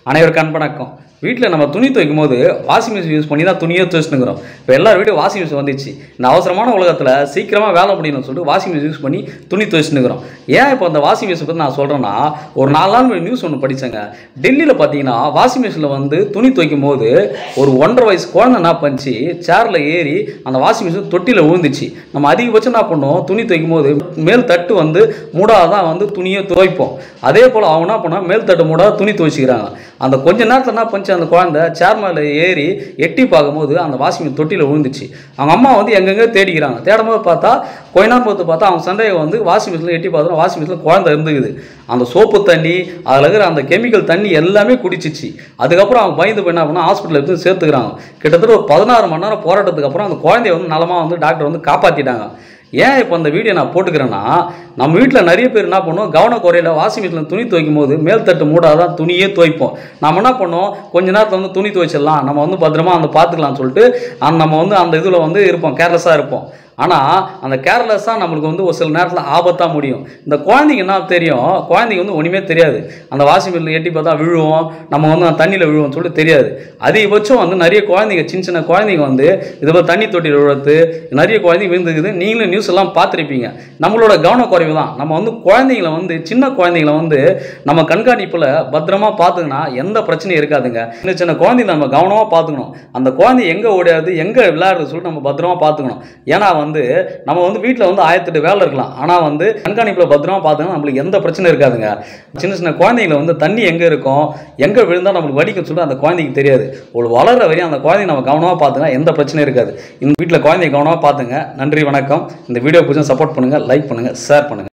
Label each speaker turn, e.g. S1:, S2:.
S1: அனைவருக்கும் அன்பணக்கம் வீட்டில் நம்ம துணி துவைக்கும் போது வாஷிங் மிஷின் யூஸ் பண்ணி தான் துணியே துவைச்சுனுக்குறோம் இப்போ எல்லார் வீட்டும் வாஷிங் மிஷின் வந்துச்சு இந்த அவசரமான உலகத்தில் சீக்கிரமாக வேலை முடியணும்னு சொல்லிட்டு வாஷிங் மிஷின் யூஸ் பண்ணி துணி துவைச்சுனுக்குறோம் ஏன் இப்போ அந்த வாஷிங் மிஷின் பற்றி நான் சொல்கிறேன்னா ஒரு நாலு நாள் முன்னாடி நியூஸ் ஒன்று படித்தேங்க டெல்லியில் பார்த்தீங்கன்னா வாஷிங் மிஷினில் வந்து துணி துவைக்கும் போது ஒரு ஒன்றரை வயசு குழந்தை என்ன பண்ணிச்சு சேரில் ஏறி அந்த வாஷிங் மிஷின் தொட்டியில் விழுந்துச்சு நம்ம அதிகபட்சம் என்ன பண்ணுவோம் துணி துவைக்கும் போது மேல் தட்டு வந்து மூடாதான் வந்து துணியை துவைப்போம் அதே போல் அவங்க என்ன பண்ணா மேல் தட்டு மூடாத துணி துவைச்சிக்கிறாங்க அந்த கொஞ்ச நேரத்தில் என்ன பண்ணிச்சு அந்த குழந்தை சேர் மேலே ஏறி எட்டி பார்க்கும்போது அந்த வாஷிங் மிஷின் தொட்டியில் விழுந்துச்சு அவங்க அம்மா வந்து எங்கெங்கே தேடிக்கிறாங்க தேடும்போது பார்த்தா கொஞ்ச நேரம் பார்த்து பார்த்தா அவங்க சந்தேகம் வந்து வாஷிங் மிஷினில் எட்டி பார்த்தா வாஷிங் மிஷினில் குழந்தை இருந்துக்குது அந்த சோப்பு தண்ணி அதில் இருக்கிற அந்த கெமிக்கல் தண்ணி எல்லாமே குடிச்சிச்சு அதுக்கப்புறம் அவங்க பயந்து போய் என்ன பண்ணா ஹாஸ்பிட்டலில் எடுத்து சேர்த்துக்கிறாங்க கிட்டத்தட்ட ஒரு பதினாறு மணி நேரம் போராட்டத்துக்கு அப்புறம் அந்த குழந்தைய வந்து நலமாக வந்து டாக்டர் வந்து காப்பாற்றிட்டாங்க ஏன் இப்போ அந்த வீடியோ நான் போட்டுக்கிறேன்னா நம்ம வீட்டில் நிறைய பேர் என்ன பண்ணுவோம் கவன குறையில வாஷிங் மிஷினில் துணி துவைக்கும் போது மேல் தட்டு மூடாதான் துணியே துவைப்போம் நம்ம என்ன பண்ணோம் கொஞ்ச நேரத்தில் வந்து துணி துவைச்சிடலாம் நம்ம வந்து பத்திரமா வந்து பார்த்துக்கலாம்னு சொல்லிட்டு அந்த நம்ம வந்து அந்த இதில் வந்து இருப்போம் கேர்லெஸ்ஸாக இருப்போம் ஆனால் அந்த கேர்லெஸ்ஸாக நம்மளுக்கு வந்து ஒரு சில நேரத்தில் ஆபத்தாக முடியும் இந்த குழந்தைங்க என்ன தெரியும் குழந்தைங்க வந்து ஒன்றுமே தெரியாது அந்த வாஷிங் மிஷினில் எட்டி பார்த்தா விழுவோம் நம்ம வந்து அந்த தண்ணியில் விழுவோம் சொல்லிட்டு தெரியாது அதிகபட்சம் வந்து நிறைய குழந்தைங்க சின்ன சின்ன குழந்தைங்க வந்து இது போல் தண்ணி தொட்டியில் விழுறது நிறைய குழந்தைங்க விழுந்துக்குது நீங்களும் நியூஸ் எல்லாம் பார்த்துருப்பீங்க நம்மளோட கவனக்குறைவு தான் நம்ம வந்து குழந்தைங்கள வந்து சின்ன குழந்தைங்கள வந்து நம்ம கண்காணிப்பில் பத்திரமா பார்த்துக்கினா எந்த பிரச்சனையும் இருக்காதுங்க சின்ன சின்ன குழந்தைங்க நம்ம கவனமாக பார்த்துக்கணும் அந்த குழந்தை எங்கே ஓடியாது எங்கே விளையாடுறது சொல்லிட்டு நம்ம பத்திரமா பார்த்துக்கணும் ஏன்னா வந்து நம்ம வந்து வீட்டில் வந்து ஆயிரத்தெட்டு வேலை இருக்கலாம் ஆனால் வந்து கண்காணிப்பில் பத்திரமா பார்த்துக்கணும் நம்மளுக்கு எந்த பிரச்சனையும் இருக்காதுங்க சின்ன சின்ன குழந்தைங்கள வந்து தண்ணி எங்கே இருக்கும் எங்கே விழுந்தால் நம்மளுக்கு வலிக்கும் சொல்லிட்டு அந்த குழந்தைக்கு தெரியாது ஒரு வளர்ற வரையும் அந்த குழந்தைய நம்ம கவனமாக பார்த்துங்க எந்த பிரச்சனையும் இருக்காது இந்த வீட்டில் குழந்தைய கவனமாக பார்த்துங்க நன்றி வணக்கம் இந்த வீடியோ பிடிச்சா சப்போர்ட் பண்ணுங்கள் லைக் பண்ணுங்கள் ஷேர் பண்ணுங்கள்